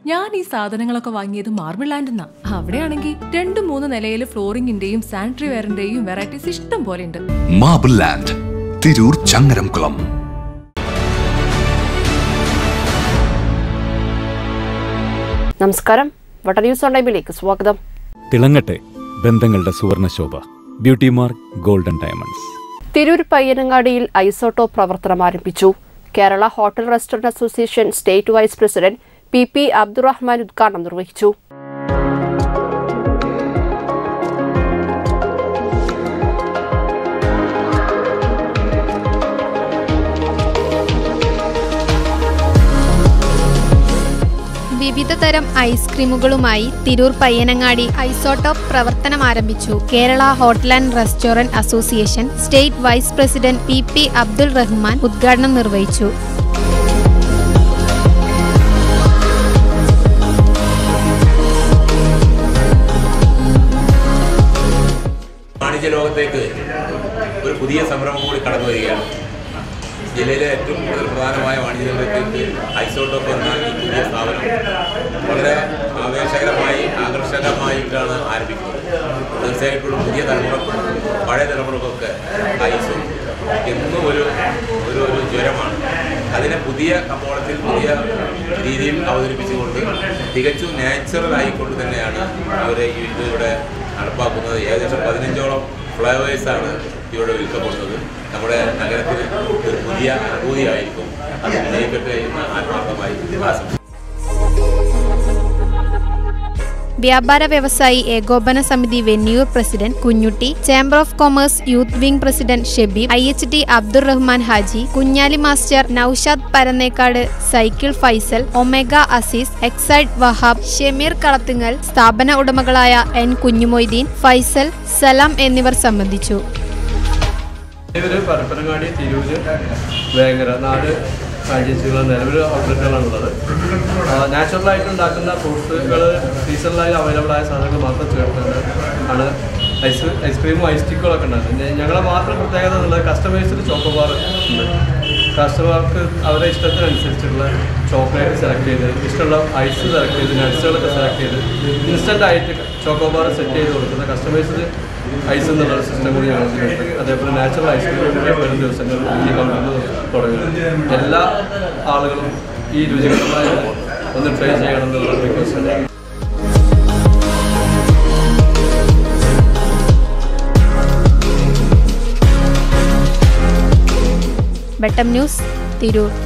ഞാൻ ഈ സാധനങ്ങളൊക്കെ വാങ്ങിയത് മാർബിൾ ലാൻഡെന്നാ അവിടെയാണെങ്കിൽ രണ്ട് മൂന്ന് നിലയിൽ ഫ്ലോറിംഗിന്റെയും സാനിറ്ററി വെയറിന്റെയും വെറൈറ്റീസ് ഇഷ്ടം പോലെ ഉണ്ട് മാബിൾ ലാൻഡ് തിരൂർ ചങ്ങരംകുളം നമസ്കാരം വട്ട ന്യൂസ് ഓൺ ടൈമിലേക്ക് സ്വാഗതം തിളങ്ങട്ടെ ബന്ധങ്ങളുടെ സുവർണശോഭ beauty mark golden diamonds Tirur പയ്യനങ്ങാടിയിൽ ഐസോട്ടോ പ്രവർത്തനം ആരംഭിച്ചു Kerala hotel restaurant association state vice president P P Abdurahman ഉദ്ഘാടനം നിർവഹിച്ചു വിവിധ തരം ഐസ്ക്രീമുകളുമായി തിരൂർ പയ്യനങ്ങാടി ഐസോട്ടോപ്പ് പ്രവർത്തനം ആരംഭിച്ചു Kerala hotel and restaurant association state vice president P P Abdul Rahman ഉദ്ഘാടനം നിർവഹിച്ചു വാണിജ്യ ലോകത്തേക്ക് ഒരു പുതിയ സംരംഭം കൂടി കടന്നു വരികയാണ് ജില്ലയിലെ ഏറ്റവും കൂടുതൽ പ്രധാനമായ വാണിജ്യ ലോകത്തേക്ക് ഐസോട്ടോപ്പ് എന്ന ഈ പുതിയ സ്ഥാപനം വളരെ ആവേശകരമായി ആകർഷകമായിട്ടാണ് ആരംഭിക്കുന്നത് തീർച്ചയായിട്ടും പുതിയ തലമുറക്കും പഴയ തലമുറക്കൊക്കെ ഐസും എന്നും ഒരു ഒരു ഒരു ജ്വരമാണ് അതിനെ പുതിയ കമ്പോളത്തിൽ പുതിയ രീതിയിൽ അവതരിപ്പിച്ചുകൊണ്ട് തികച്ചും നാച്ചുറൽ ആയിക്കൊണ്ട് തന്നെയാണ് ഇവരെ ഈ ഇത് ഇവിടെ നടപ്പാക്കുന്നത് ഏകദേശം പതിനഞ്ചോളം ഫ്ലവേഴ്സാണ് ഇവിടെ വിൽക്കപ്പെടുന്നത് നമ്മുടെ നഗരത്തിൽ ഒരു പുതിയ അനുഭൂതിയായിരിക്കും അത് വിജയിക്കട്ടെ എന്ന് ആത്മാർത്ഥമായി ആശംസിക്കുന്നു വ്യാപാര വ്യവസായി ഏകോപന സമിതി Venniyur president Kunhutty chamber of commerce youth wing president Shebeeb I H T Abdul Rahman Haji Kunhali master Noushad Parannekkad cycle Faisal Omega Azeez Exide Wahab Shameer Kalathingal സ്ഥാപന ഉടമകളായ എൻ കുഞ്ഞുമൊയ്തീൻ ഫൈസൽ സലാം എന്നിവർ സംബന്ധിച്ചു ഇവര് പരപ്പനങ്ങാടി തിരൂര് വേങ്ങര നാല് ഫ്രാഞ്ചൈസികൾ നിലവിൽ ഔട്ട്ലെറ്റുകളാണുള്ളത് നാച്ചുറലായിട്ട് ഉണ്ടാക്കുന്ന ഫ്രൂട്ട്സുകൾ സീസണലായി അവൈലബിൾ ആയ സാധനങ്ങൾ മാത്രം ചേർത്തുകൊണ്ട് ആണ് ഐസ് ഐസ്ക്രീമും ഐസ് സ്റ്റിക്കുകളൊക്കെ ഉണ്ടാക്കുന്നത് ഞങ്ങളെ മാത്രം പ്രത്യേകത എന്നുള്ളത് കസ്റ്റമൈസ്ഡ് ചോക്കോബാർ ഉണ്ട് കസ്റ്റമർക്ക് അവരുടെ ഇഷ്ടത്തിനനുസരിച്ചുള്ള ചോക്ലേറ്റ് സെലക്ട് ചെയ്ത് ഇഷ്ടമുള്ള ഐസ് സെലക്ട് ചെയ്ത് നട്സുകളൊക്കെ സെലക്ട് ചെയ്ത് ഇൻസ്റ്റൻ്റ് ആയിട്ട് ചോക്കോബാർ സെറ്റ് ചെയ്ത് കൊടുക്കുന്ന കസ്റ്റമൈസ്ഡ് ഐസ് എന്നുള്ള സിസ്റ്റം കൂടി ഞങ്ങൾ ഇതിലുണ്ട് അതേപോലെ നാച്ചുറൽ ഐസ്ക്രീം കൂടി വരും ദിവസങ്ങളിൽ ഈ കൗണ്ടറിൽ തുടങ്ങും എല്ലാ ആളുകളും ഈ രുചികരമായ ഒന്ന് ട്രൈ ചെയ്യണം എന്നുള്ള റിക്വസ്റ്റ് ഉണ്ട് വെട്ടം ന്യൂസ് തിരൂർ